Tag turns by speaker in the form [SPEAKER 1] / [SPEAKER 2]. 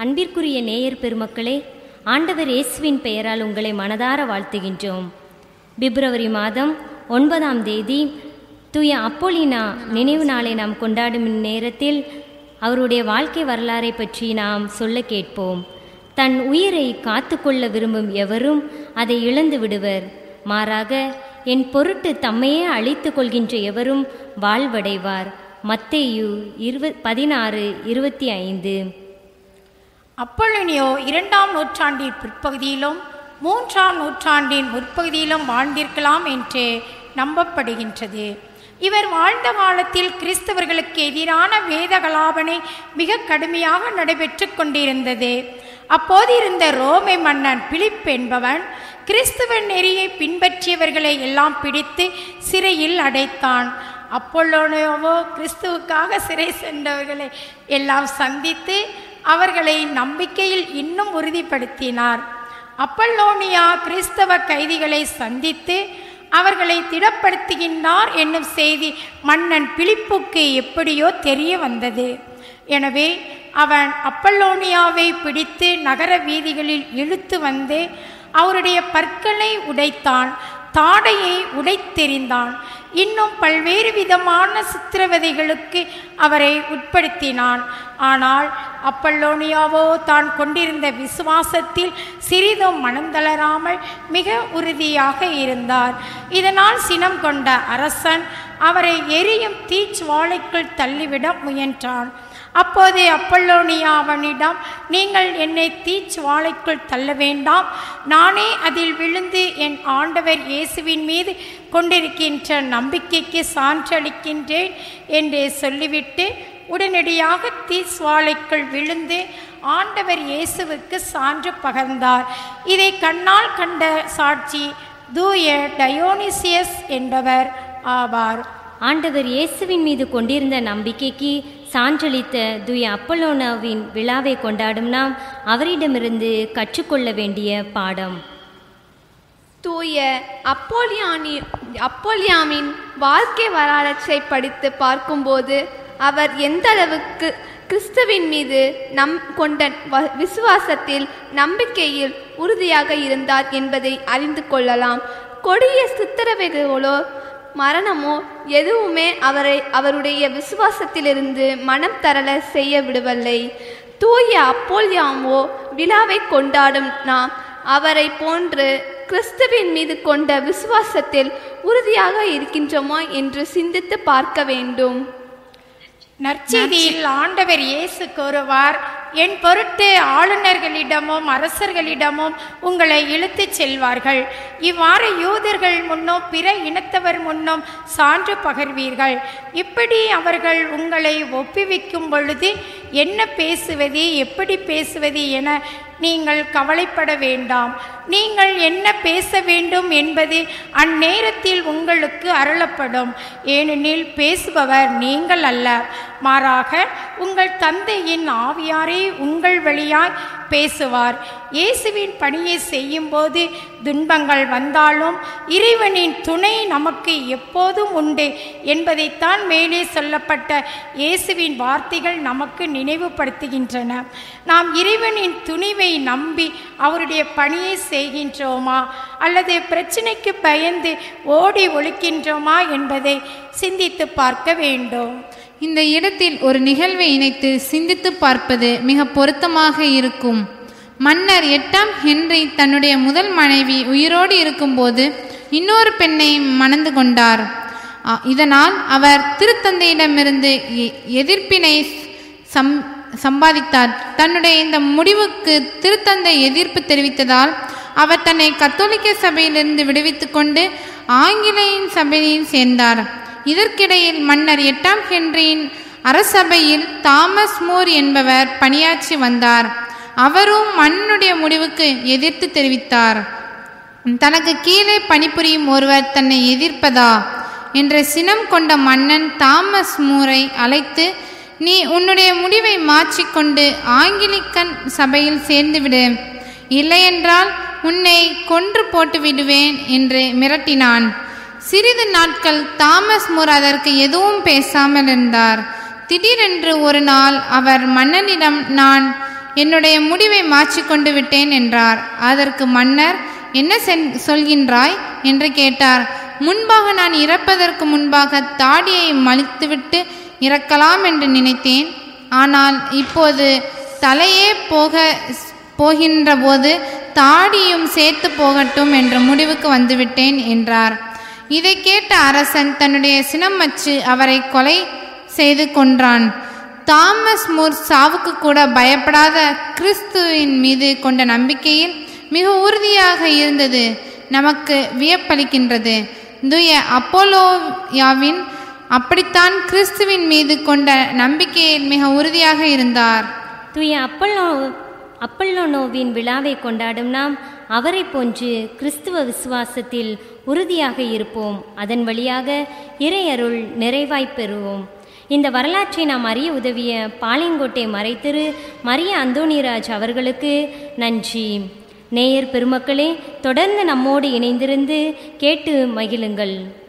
[SPEAKER 1] அன்பிற்குரிய நேயர் பெருமக்களே ஆண்டவர் இயேசுவின் பெயரால் உங்களை மனதார வாழ்த்துகின்றோம் பிப்ரவரி மாதம் ஒன்பதாம் தேதி தூய அப்போலினா நினைவு நாளை நாம் கொண்டாடும் இந்நேரத்தில் அவருடைய வாழ்க்கை வரலாறை பற்றி நாம் சொல்ல கேட்போம் தன் உயிரை காத்துக்கொள்ள விரும்பும் எவரும் அதை இழந்து விடுவர் மாறாக என் பொருட்டு தம்மையே அழித்துக் கொள்கின்ற எவரும் வாழ்வடைவார் மத்தேயு இருவ பதினாறு இருபத்தி ஐந்து
[SPEAKER 2] அப்பொழுனியோ இரண்டாம் நூற்றாண்டின் பிற்பகுதியிலும் மூன்றாம் நூற்றாண்டின் முற்பகுதியிலும் வாழ்ந்திருக்கலாம் என்று நம்பப்படுகின்றது இவர் வாழ்ந்த காலத்தில் கிறிஸ்தவர்களுக்கு எதிரான வேத கலாபனை மிக கடுமையாக நடைபெற்று கொண்டிருந்தது அப்போது இருந்த ரோமை மன்னன் பிலிப் என்பவன் கிறிஸ்தவ நெறியை பின்பற்றியவர்களை எல்லாம் பிடித்து சிறையில் அடைத்தான் அப்பொல்லோனோவோ கிறிஸ்துவுக்காக சிறை சென்றவர்களை எல்லாம் சந்தித்து அவர்களை நம்பிக்கையில் இன்னும் உறுதிப்படுத்தினார் அப்பல்லோனியா கிறிஸ்தவ கைதிகளை சந்தித்து அவர்களை திடப்படுத்துகின்றார் என்னும் செய்தி மன்னன் பிலிப்புக்கு எப்படியோ தெரிய வந்தது எனவே அவன் அப்பல்லோனியாவை பிடித்து நகர வீதிகளில் இழுத்து வந்து அவருடைய பற்களை உடைத்தான் தாடையை உடைத்தெறிந்தான் இன்னும் பல்வேறு விதமான சித்திரவதைகளுக்கு அவரை உட்படுத்தினான் ஆனால் அப்பல்லோனியாவோ தான் கொண்டிருந்த விசுவாசத்தில் சிறிதும் மனந்தளராமல் மிக உறுதியாக இருந்தார் இதனால் சினம் கொண்ட அரசன் அவரை எரியும் தீச்சுவாலைக்குள் தள்ளிவிட முயன்றான் அப்போது அப்பல்லோனியா அவனிடம் நீங்கள் என்னை தீச்சுவாலைக்குள் தள்ள வேண்டாம் நானே அதில் விழுந்து என் ஆண்டவர் இயேசுவின் மீது கொண்டிருக்கின்ற நம்பிக்கைக்கு சான்றளிக்கின்றேன் என்று சொல்லிவிட்டு உடனடியாக தீச்சுவாலைக்குள் விழுந்து ஆண்டவர் இயேசுவுக்கு சான்று பகர்ந்தார் இதை கண்ணால் கண்ட சாட்சி தூய டயோனிசியஸ் என்பவர் ஆவார்
[SPEAKER 1] ஆண்டவர் இயேசுவின் மீது கொண்டிருந்த நம்பிக்கைக்கு சான்றளித்த தூய அப்பல்லோனாவின் விழாவை கொண்டாடும் நாம் அவரிடமிருந்து கற்றுக்கொள்ள வேண்டிய பாடம்
[SPEAKER 3] தூய அப்போலியானி அப்போலியாமின் வாழ்க்கை வரலாற்றை படித்து பார்க்கும்போது அவர் எந்த அளவுக்கு கிறிஸ்துவின் மீது நம் கொண்ட வ- விசுவாசத்தில் நம்பிக்கையில் உறுதியாக இருந்தார் என்பதை அறிந்து கொள்ளலாம் கொடிய சித்திரவதைகளோ மரணமோ எதுவுமே அவரை அவருடைய விசுவாசத்திலிருந்து மனம் தரல செய்ய விடவில்லை தூய அப்போல்யாமோ விழாவை கொண்டாடும் நாம் அவரை போன்று கிறிஸ்துவின் மீது கொண்ட விசுவாசத்தில் உறுதியாக இருக்கின்றோமா என்று சிந்தித்து பார்க்க வேண்டும்
[SPEAKER 2] நற்செய்தியில் ஆண்டவர் இயேசு கூறுவார் என் பொருட்டு ஆளுநர்களிடமும் அரசர்களிடமும் உங்களை இழுத்துச் செல்வார்கள் இவ்வாறு யூதர்கள் முன்னும் பிற இனத்தவர் முன்னும் சான்று பகர்வீர்கள் இப்படி அவர்கள் உங்களை ஒப்புவிக்கும் பொழுது என்ன பேசுவது எப்படி பேசுவது என நீங்கள் கவலைப்பட வேண்டாம் நீங்கள் என்ன பேச வேண்டும் என்பது அந்நேரத்தில் உங்களுக்கு அருளப்படும் ஏனெனில் பேசுபவர் நீங்கள் அல்ல மாறாக உங்கள் தந்தையின் ஆவியாரே உங்கள் வழியாய் பேசுவார் இயேசுவின் பணியை செய்யும்போது துன்பங்கள் வந்தாலும் இறைவனின் துணை நமக்கு எப்போதும் உண்டு என்பதைத்தான் மேலே சொல்லப்பட்ட இயேசுவின் வார்த்தைகள் நமக்கு நினைவுபடுத்துகின்றன நாம் இறைவனின் துணிவை நம்பி அவருடைய பணியை செய்கின்றோமா அல்லது பிரச்சனைக்கு பயந்து ஓடி ஒழிக்கின்றோமா என்பதை சிந்தித்து பார்க்க வேண்டும்
[SPEAKER 4] இந்த இடத்தில் ஒரு நிகழ்வை இணைத்து சிந்தித்து பார்ப்பது மிக பொருத்தமாக இருக்கும் மன்னர் எட்டாம் ஹென்றி தன்னுடைய முதல் மனைவி உயிரோடு இருக்கும்போது இன்னொரு பெண்ணை மணந்து கொண்டார் அ, இதனால் அவர் திருத்தந்தையிடமிருந்து எ- எதிர்ப்பினை சம் சம்பாதித்தார் தன்னுடைய இந்த முடிவுக்கு திருத்தந்தை எதிர்ப்பு தெரிவித்ததால் அவர் தன்னை கத்தோலிக்க சபையிலிருந்து விடுவித்துக் கொண்டு ஆங்கிலேயின் சபையில் சேர்ந்தார் இதற்கிடையில் மன்னர் எட்டாம் ஹென்ரியின் அரசபையில் தாமஸ் மூர் என்பவர் பணியாற்றி வந்தார் அவரும் மன்னனுடைய முடிவுக்கு எதிர்த்து தெரிவித்தார் தனக்கு கீழே பணிபுரியும் ஒருவர் தன்னை எதிர்ப்பதா என்ற சினம் கொண்ட மன்னன் தாமஸ் மூரை அழைத்து நீ உன்னுடைய முடிவை மாற்றிக்கொண்டு ஆங்கிலிக்கன் சபையில் சேர்ந்துவிடு இல்லையென்றால் உன்னை கொன்று போட்டு விடுவேன் என்று மிரட்டினான் சிறிது நாட்கள் தாமஸ் மூர் அதற்கு எதுவும் பேசாமல் இருந்தார் திடீரென்று ஒரு நாள் அவர் மன்னனிடம் நான் என்னுடைய முடிவை மாற்றிக்கொண்டு விட்டேன் என்றார் அதற்கு மன்னர் என்ன சென்- சொல்கின்றாய் என்று கேட்டார் முன்பாக நான் இறப்பதற்கு முன்பாக தாடியை மலித்துவிட்டு இறக்கலாம் என்று நினைத்தேன் ஆனால் இப்போது தலையே போக போகின்ற போது தாடியும் சேர்த்து போகட்டும் என்ற முடிவுக்கு வந்துவிட்டேன் என்றார் இதை கேட்ட அரசன் தன்னுடைய சினம் வச்சு அவரை கொலை செய்து கொன்றான் தாமஸ் மூர் சாவுக்கு கூட பயப்படாத கிறிஸ்துவின் மீது கொண்ட நம்பிக்கையில் மிக உறுதியாக இருந்தது நமக்கு வியப்பளிக்கின்றது தூய அப்போலோயாவின் அப்படித்தான் கிறிஸ்துவின் மீது கொண்ட நம்பிக்கையில் மிக உறுதியாக இருந்தார்
[SPEAKER 1] தூய அப்பல்லோ அப்பல்லோனோவின் விழாவை கொண்டாடும் நாம் அவரை போன்று கிறிஸ்துவ விசுவாசத்தில் உறுதியாக இருப்போம் அதன் வழியாக இறையருள் நிறைவாய்ப் பெறுவோம் இந்த வரலாற்றை நாம் அறிய உதவிய பாளையங்கோட்டை மறைத்திரு மரிய அந்தோணிராஜ் அவர்களுக்கு நன்றி நேயர் பெருமக்களே தொடர்ந்து நம்மோடு இணைந்திருந்து கேட்டு மகிழுங்கள்